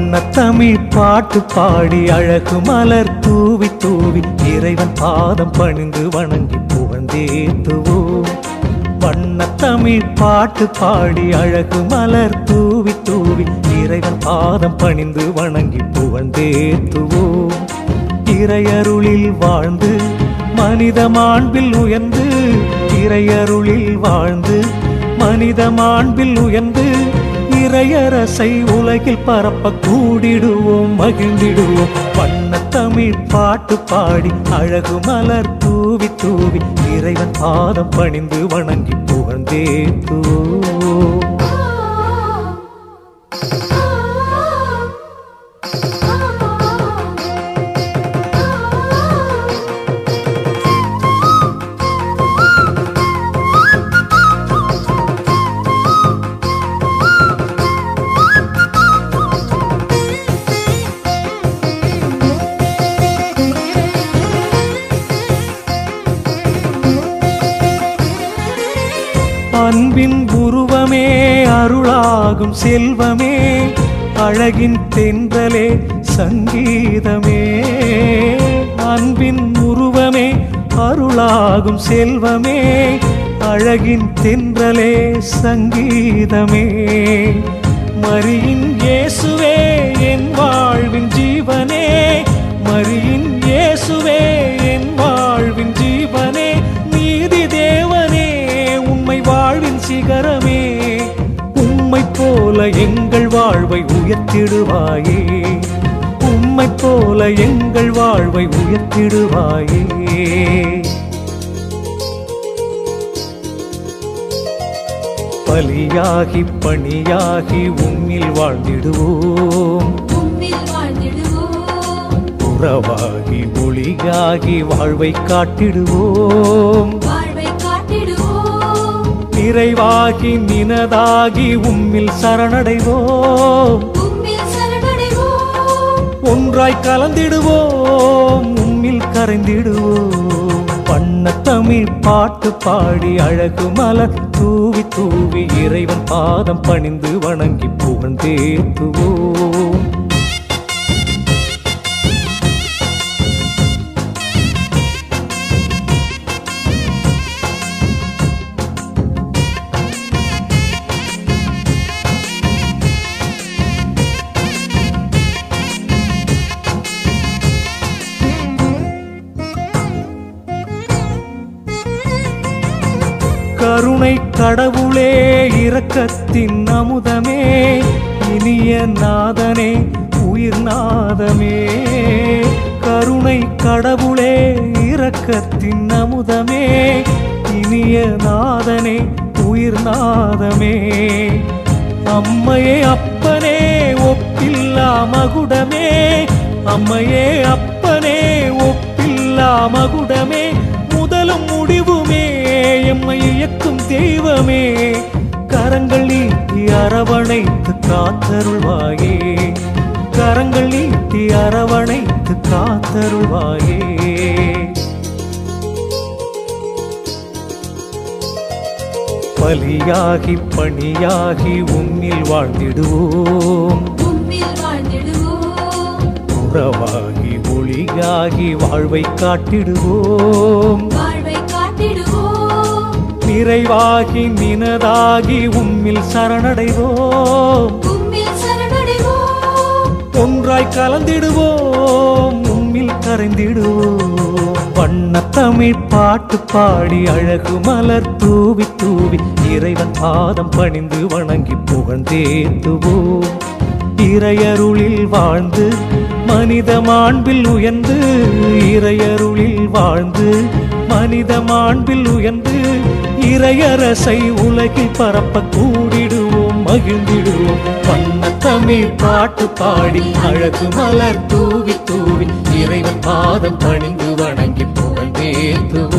வண்ணத்தமிழ் பாட்டு பாடி அழகு மலர் தூவி தூவி இறைவன் பாதம் பணிந்து வணங்கி புகழ்ந்தேத்துவோம் வண்ணத்தமிழ் பாட்டு பாடி அழகு மலர் தூவி தூவி இறைவன் பாதம் பணிந்து வணங்கி புகழ்ந்தேத்துவோம் இறையருளில் வாழ்ந்து மனித மாண்பில் உயர்ந்து இறையருளில் வாழ்ந்து மனித மாண்பில் உயர்ந்து இறையரசை உலகில் பரப்ப கூடிடுவோம் மகிழ்ந்திடுவோம் வண்ணத்தமிழ் பாட்டு பாடி அழகு மலர் தூவி தூவி இறைவன் பாதம் பணிந்து வணங்கி புகழ்ந்தேத்துவோம் அன்பின் உருவமே அருளாகும் செல்வமே அழகின் தென்றலே சங்கீதமே அன்பின் உருவமே அருளாகும் செல்வமே அழகின் தென்றலே சங்கீதமே மரியின் இயேசுவே என் வாழ்வின் ஜீவனே மரியின் இயேசுவே என் வாழ்வின் ஜீவனே நீதி தேவனே உம்மை வாழ்வின் சிகரமே உம்மை போல எங்கள் வாழ்வை உயர்த்திடுவாயே உம்மை போல எங்கள் வாழ்வை உயர்த்திடுவாயே பலியாகி பணியாகி உம்மில் வாழ்ந்திடுவோம் உம்மில் வாழ்ந்திடுவோம் உறவாகி ஒளியாகி வாழ்வை காட்டிடுவோம் வாழ்வை காட்டிடுவோம் நிறைவாகி நினதாகி உம்மில் சரணடைவோம் உம்மில் சரணடைவோம் ஒன்றாய் கலந்திடுவோம் உம்மில் கரைந்திடுவோம் வண்ணத்தமிழ் பாட்டு பாடி அழகு மலர் தூவி தூவி இறைவன் பாதம் பணிந்து வணங்கி புகழ்ந்தேத்துவோம் கருணை கடவுளே இரக்கத்தின் அமுதமே இனிய நாதனே உயிர் நாதமே கருணை கடவுளே இரக்கத்தின் அமுதமே இனிய நாதனே உயிர் நாதமே அம்மையே அப்பனே ஒப்பில்லா மகுடமே அம்மையே அப்பனே ஒப்பில்லா மகுடமே முதலும் முடிவுமே எம்மை இயக்கும் தெய்வமே கரங்கள் நீட்டி அரவணைத்து காத்தருள்வாயே கரங்கள் நீட்டி அரவணைத்து காத்தருள்வாயே பலியாகி பணியாகி உன்னில் வாழ்ந்திடுவோம் உம்மில் வாழ்ந்திடுவோம் உறவாகி ஒளியாகி வாழ்வை காட்டிடுவோம் வாழ்வை காட்டிடுவோம் நிறைவாகி நினதாகி உம்மில் சரணடைவோம் உம்மில் சரணடைவோம் ஒன்றாய் கலந்திடுவோம் உம்மில் கரைந்திடுவோம் வண்ணத்தமிழ் பாட்டு பாடி அழகு மலர் தூவி தூவி இறைவன் பாதம் பணிந்து வணங்கி புகழ்ந்தேத்துவோம் இறையருளில் வாழ்ந்து மனித மாண்பில் உயர்ந்து இறையருளில் வாழ்ந்து மனித மாண்பில் உயர்ந்து இறையரசை உலகில் பரப்ப கூடிடுவோம் மகிழ்ந்திடுவோம் வண்ணத்தமிழ் பாட்டு பாடி அழகு மலர் தூவி தூவி இறைவன் பாதம் பணிந்து வணங்கி புகழ்ந்தேத்துவோம்